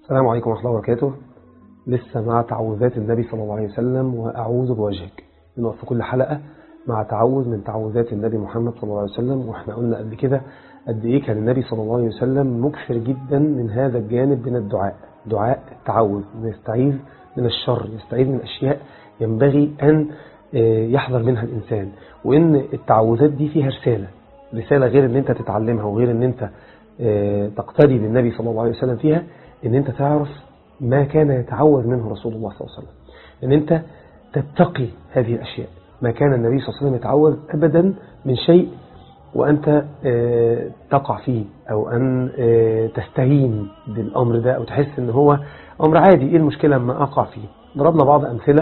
السلام عليكم ورحمة الله وبركاته لسه مع تعوذات النبي صلى الله عليه وسلم وأعوذ بوجهك بنقف في كل حلقة مع تعوذ من تعوذات النبي محمد صلى الله عليه وسلم واحنا قلنا قبل كده قد ايه كان النبي صلى الله عليه وسلم مكثر جدا من هذا الجانب من الدعاء دعاء التعوذ يستعيذ من الشر يستعيذ من أشياء ينبغي أن يحذر منها الإنسان وإن التعوذات دي فيها رسالة رسالة غير ان انت تتعلمها وغير ان انت تقتدي بالنبي صلى الله عليه وسلم فيها ان انت تعرف ما كان يتعوذ منه رسول الله صلى الله عليه وسلم ان انت تتقي هذه الأشياء ما كان النبي صلى الله عليه وسلم يتعوذ أبدا من شيء وأنت تقع فيه أو أن تستهين بالأمر ده أو تحس ان هو أمر عادي إيه المشكلة لما أقع فيه ضربنا بعض أمثلة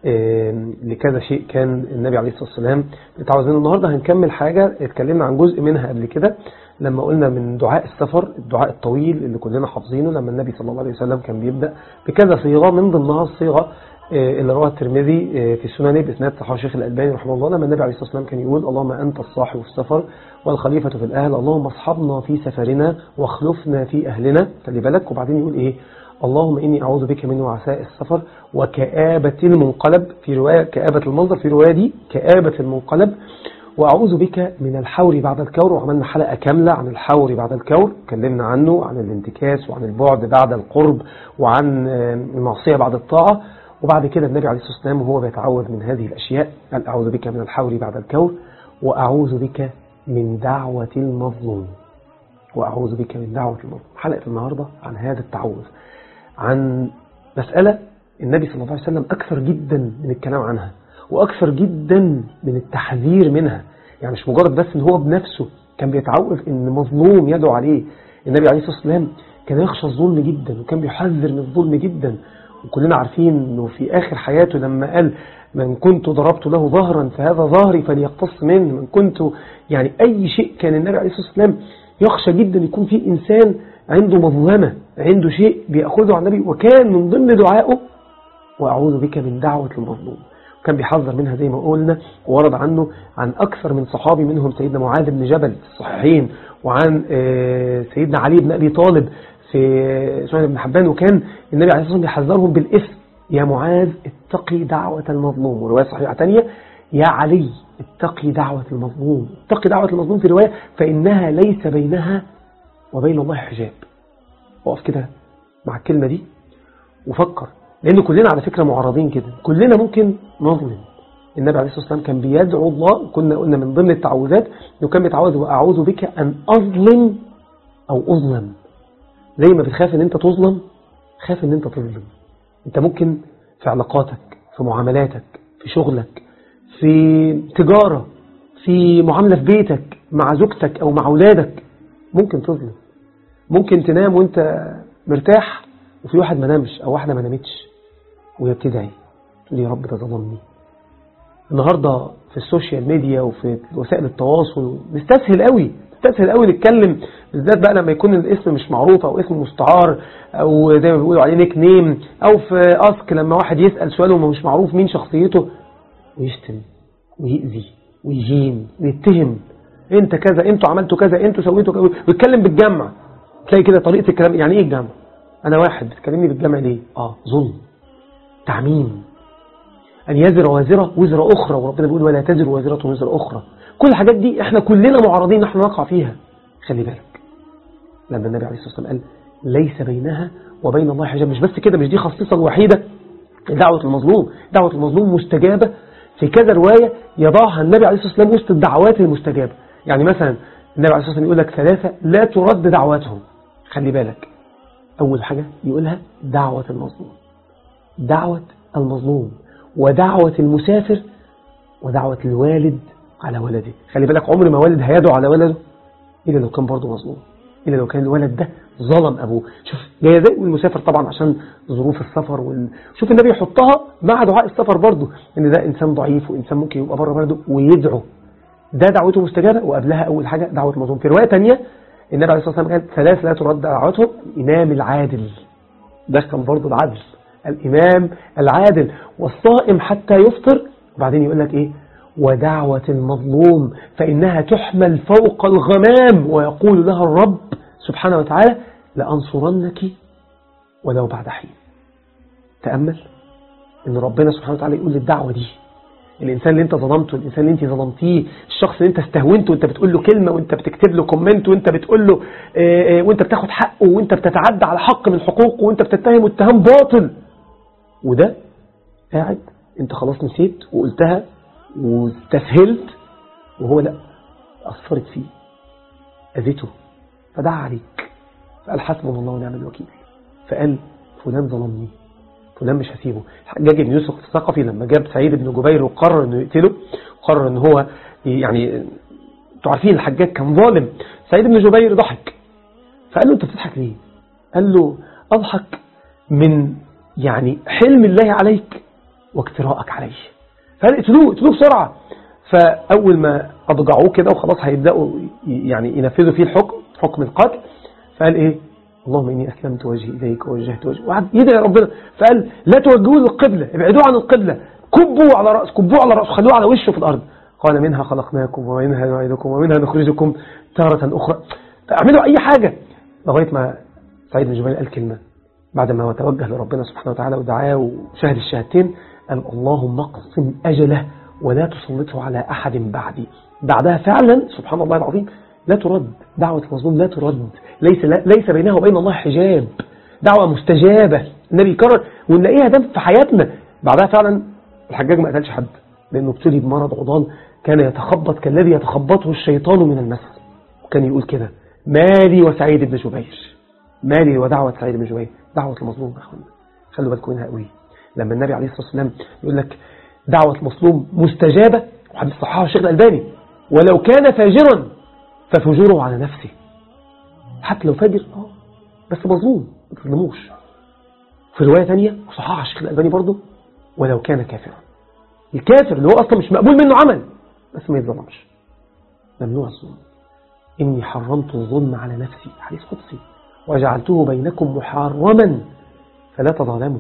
لكذا شيء كان النبي عليه الصلاة والسلام يتعوذ منه النهاردة هنكمل حاجة اتكلمنا عن جزء منها قبل كده لما قلنا من دعاء السفر الدعاء الطويل اللي كلنا حافظينه لما النبي صلى الله عليه وسلم كان بيبدأ بكذا صيغة من ضمنها الصيغة اللي رواه الترمذي في سننه بإسناد صحيح الشيخ الألباني رحمه الله لما النبي عليه الصلاة والسلام كان يقول اللهم أنت الصاحب في السفر والخليفة في الأهل اللهم اصحبنا في سفرنا واخلفنا في أهلنا خلي بالك وبعدين يقول إيه اللهم إني أعوذ بك من وعساء السفر وكآبة المنقلب في رواية كآبة المنظر في رواية دي كآبة المنقلب وأعوذ بك من الحور بعد الكور وعملنا حلقة كاملة عن الحور بعد الكور اتكلمنا عنه عن الانتكاس وعن البعد بعد القرب وعن المعصية بعد الطاعة وبعد كده النبي عليه الصلاة والسلام وهو بيتعوذ من هذه الأشياء قال أعوذ بك من الحور بعد الكور وأعوذ بك من دعوة المظلوم وأعوذ بك من دعوة المظلوم حلقة النهاردة عن هذا التعوذ عن مسألة النبي صلى الله عليه وسلم أكثر جدا من الكلام عنها وأكثر جدا من التحذير منها يعني مش مجرد بس ان هو بنفسه كان بيتعوذ ان مظلوم يدعو عليه النبي عليه الصلاة والسلام كان يخشى الظلم جدا وكان بيحذر من الظلم جدا وكلنا عارفين انه في آخر حياته لما قال من كنت ضربت له ظهرا فهذا ظهري فليقتص منه من كنت يعني أي شيء كان النبي عليه الصلاة والسلام يخشى جدا يكون في إنسان عنده مظلمة عنده شيء بيأخذه عن النبي وكان من ضمن دعائه وأعوذ بك من دعوة المظلوم كان بيحذر منها زي ما قلنا وورد عنه عن أكثر من صحابي منهم سيدنا معاذ بن جبل في الصحيحين وعن سيدنا علي بن أبي طالب في سنن ابن حبان وكان النبي عليه الصلاة والسلام بيحذرهم بالإثم يا معاذ اتقي دعوة المظلوم ورواية صحيحة تانية يا علي اتقي دعوة المظلوم اتقي دعوة المظلوم في رواية فإنها ليس بينها وبين الله حجاب وقف كده مع الكلمة دي وفكر لأن كلنا على فكرة معرضين كده كلنا ممكن نظلم النبي عليه الصلاة والسلام كان بيدعو الله كنا قلنا من ضمن التعوذات انه كان بيتعوذ وأعوذ بك أن أظلم أو أظلم زي ما بتخاف ان انت تظلم خاف ان انت تظلم انت ممكن في علاقاتك في معاملاتك في شغلك في تجارة في معاملة في بيتك مع زوجتك أو مع أولادك ممكن تظلم ممكن تنام وانت مرتاح وفي واحد ما نامش أو واحدة ما نامتش وهي بتدعي تقول يا رب ده ظلمني النهاردة في السوشيال ميديا وفي وسائل التواصل نستسهل قوي نستسهل قوي نتكلم بالذات بقى لما يكون الاسم مش معروف او اسم مستعار او زي ما بيقولوا عليه نيك نيم او في اسك لما واحد يسأل سؤال وما مش معروف مين شخصيته ويشتم ويأذي ويهين ويتهم انت كذا انتوا عملتوا كذا انتوا سويتوا كذا ويتكلم بالجمع تلاقي كده طريقة الكلام يعني ايه الجمع انا واحد بتكلمني بالجمع ليه اه ظلم تعميم أن يزر وازرة وزر أخرى وربنا بيقول ولا تزر وازرة وزر أخرى كل الحاجات دي احنا كلنا معرضين نحن نقع فيها خلي بالك لما النبي عليه الصلاة والسلام قال ليس بينها وبين الله حجاب مش بس كده مش دي خصيصة الوحيدة دعوة المظلوم دعوة المظلوم مستجابة في كذا رواية يضعها النبي عليه الصلاة والسلام وسط الدعوات المستجابة يعني مثلا النبي عليه الصلاة والسلام يقول لك ثلاثة لا ترد دعواتهم خلي بالك أول حاجة يقولها دعوة المظلوم دعوة المظلوم ودعوة المسافر ودعوة الوالد على ولده خلي بالك عمر ما والد هيدعو على ولده إلا لو كان برضه مظلوم إلا لو كان الولد ده ظلم أبوه شوف جاية زي المسافر طبعا عشان ظروف السفر وال... شوف النبي يحطها مع دعاء السفر برضه إن ده إنسان ضعيف وإنسان ممكن يبقى بره بلده ويدعو ده دعوته مستجابة وقبلها أول حاجة دعوة المظلوم في رواية تانية النبي عليه الصلاة والسلام قال ثلاث لا ترد دعوتهم الإمام العادل ده كان برضه العدل الإمام العادل والصائم حتى يفطر وبعدين يقول لك إيه ودعوة المظلوم فإنها تحمل فوق الغمام ويقول لها الرب سبحانه وتعالى لأنصرنك ولو بعد حين تأمل ان ربنا سبحانه وتعالى يقول للدعوة دي الإنسان اللي أنت ظلمته الإنسان اللي أنت ظلمتيه الشخص اللي أنت استهونته وأنت بتقول له كلمة وأنت بتكتب له كومنت وأنت بتقول له آه، آه، وأنت بتاخد حقه وأنت بتتعدى على حق من حقوقه وأنت بتتهمه اتهام باطل وده قاعد أنت خلاص نسيت وقلتها واستسهلت وهو لا أثرت فيه أذيته فدعا عليك فقال حسبنا الله ونعم الوكيل فقال فلان ظلمني فلان مش هسيبه الحجاج بن يوسف الثقفي لما جاب سعيد بن جبير وقرر انه يقتله قرر ان هو يعني انتوا عارفين الحجاج كان ظالم سعيد بن جبير ضحك فقال له انت بتضحك ليه قال له اضحك من يعني حلم الله عليك واجتراءك عليه فقال اقتلوه اقتلوه بسرعة فأول ما أضجعوه كده وخلاص هيبدأوا يعني ينفذوا فيه الحكم حكم القتل فقال إيه اللهم إني أسلمت وجهي إليك ووجهت وجهي وقعد يدعي ربنا فقال لا توجهوا للقبلة ابعدوا عن القبلة كبوا على رأس كبوا على رأسه خلوه على وشه في الأرض قال منها خلقناكم ومنها نعيدكم ومنها نخرجكم تارة أخرى اعملوا أي حاجة لغاية ما سعيد بن جبير قال كلمة بعد ما توجه لربنا سبحانه وتعالى ودعاه وشهد الشهادتين قال اللهم اقسم أجله ولا تسلطه على أحد بعدي بعدها فعلا سبحان الله العظيم لا ترد دعوة المظلوم لا ترد ليس, ليس بينها وبين الله حجاب دعوة مستجابة النبي يكرر ونلاقيها ده في حياتنا بعدها فعلا الحجاج ما قتلش حد لأنه ابتلي بمرض عضال كان يتخبط كالذي يتخبطه الشيطان من المس وكان يقول كده مالي وسعيد بن جبير مالي ودعوة سعيد بن جبير دعوة المظلوم يا اخوانا خلوا بالكم منها قوي لما النبي عليه الصلاة والسلام يقول لك دعوة المظلوم مستجابة وحديث صححه الشيخ الألباني ولو كان فاجرا ففجوره على نفسه حتى لو فاجر اه بس مظلوم ما تظلموش في رواية ثانية وصححها الشيخ الألباني برضه ولو كان كافرا الكافر اللي هو أصلا مش مقبول منه عمل بس ما يتظلمش ممنوع الظلم إني حرمت الظلم على نفسي حديث قدسي وجعلته بينكم محرما فلا تظالموا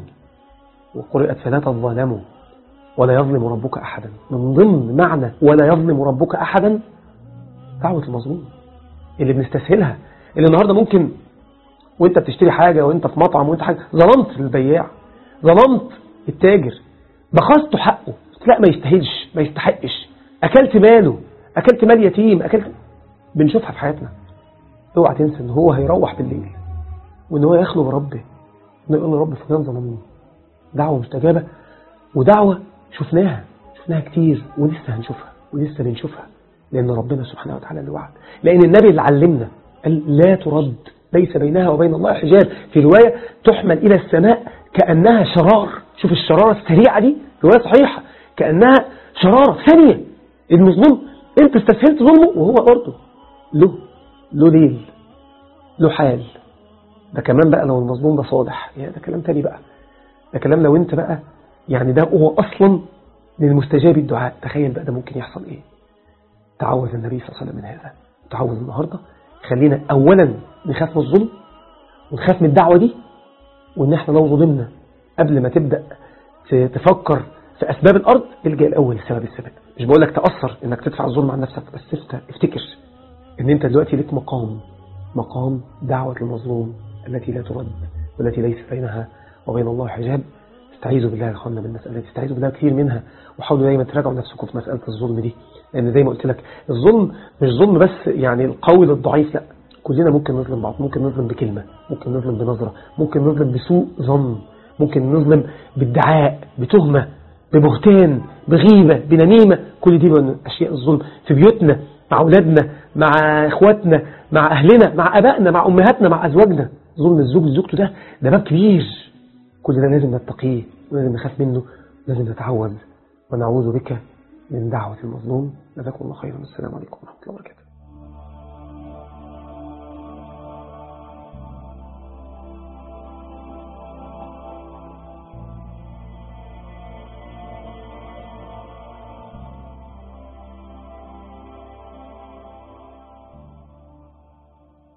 وقرئت فلا تظالموا ولا يظلم ربك أحدا من ضمن معنى ولا يظلم ربك أحدا دعوة المظلوم اللي بنستسهلها اللي النهاردة ممكن وانت بتشتري حاجة وانت في مطعم وانت حاجة ظلمت البياع ظلمت التاجر بخصته حقه لا ما يستاهلش ما يستحقش أكلت ماله أكلت مال يتيم أكلت بنشوفها في حياتنا اوعى تنسى ان هو هيروح بالليل وان هو يخلو بربه انه يقول لرب فلان ظلمني دعوة مستجابة ودعوة شفناها شفناها كتير ولسه هنشوفها ولسه بنشوفها لأن ربنا سبحانه وتعالى اللي وعد لأن النبي اللي علمنا قال لا ترد ليس بينها وبين الله حجاب في رواية تحمل إلى السماء كأنها شرار شوف الشرارة السريعة دي رواية صحيحة كأنها شرارة ثانية المظلوم انت استسهلت ظلمه وهو برضه له له ليل له حال ده كمان بقى لو المظلوم ده صالح يعني ده كلام تاني بقى ده كلام لو انت بقى يعني ده هو أصلا للمستجاب الدعاء تخيل بقى ده ممكن يحصل ايه تعوذ النبي صلى الله عليه وسلم من هذا تعوذ النهاردة خلينا أولا نخاف من الظلم ونخاف من الدعوة دي وإن احنا لو ظلمنا قبل ما تبدأ تفكر في أسباب الأرض الجا الأول لسبب السبب مش بقول لك تأثر إنك تدفع الظلم عن نفسك بس افتكر إن أنت دلوقتي لك مقام مقام دعوة المظلوم التي لا ترد والتي ليس بينها وبين الله حجاب استعيذوا بالله يا اخوانا من المسألة دي استعيذوا بالله كثير منها وحاولوا دايما تراجعوا نفسكم في مسألة الظلم دي لأن زي ما قلت لك الظلم مش ظلم بس يعني القوي للضعيف لا كلنا ممكن نظلم بعض ممكن نظلم بكلمة ممكن نظلم بنظرة ممكن نظلم بسوء ظن ممكن نظلم بالدعاء بتهمة ببهتان بغيبة بنميمة كل دي من أشياء الظلم في بيوتنا مع أولادنا مع إخواتنا مع أهلنا مع أبائنا مع أمهاتنا مع أزواجنا ظلم الزوج لزوجته ده ده باب كبير كل ده لازم نتقيه ولازم نخاف منه لازم نتعوذ ونعوذ بك من دعوة المظلوم جزاكم الله خيرا السلام عليكم ورحمة الله وبركاته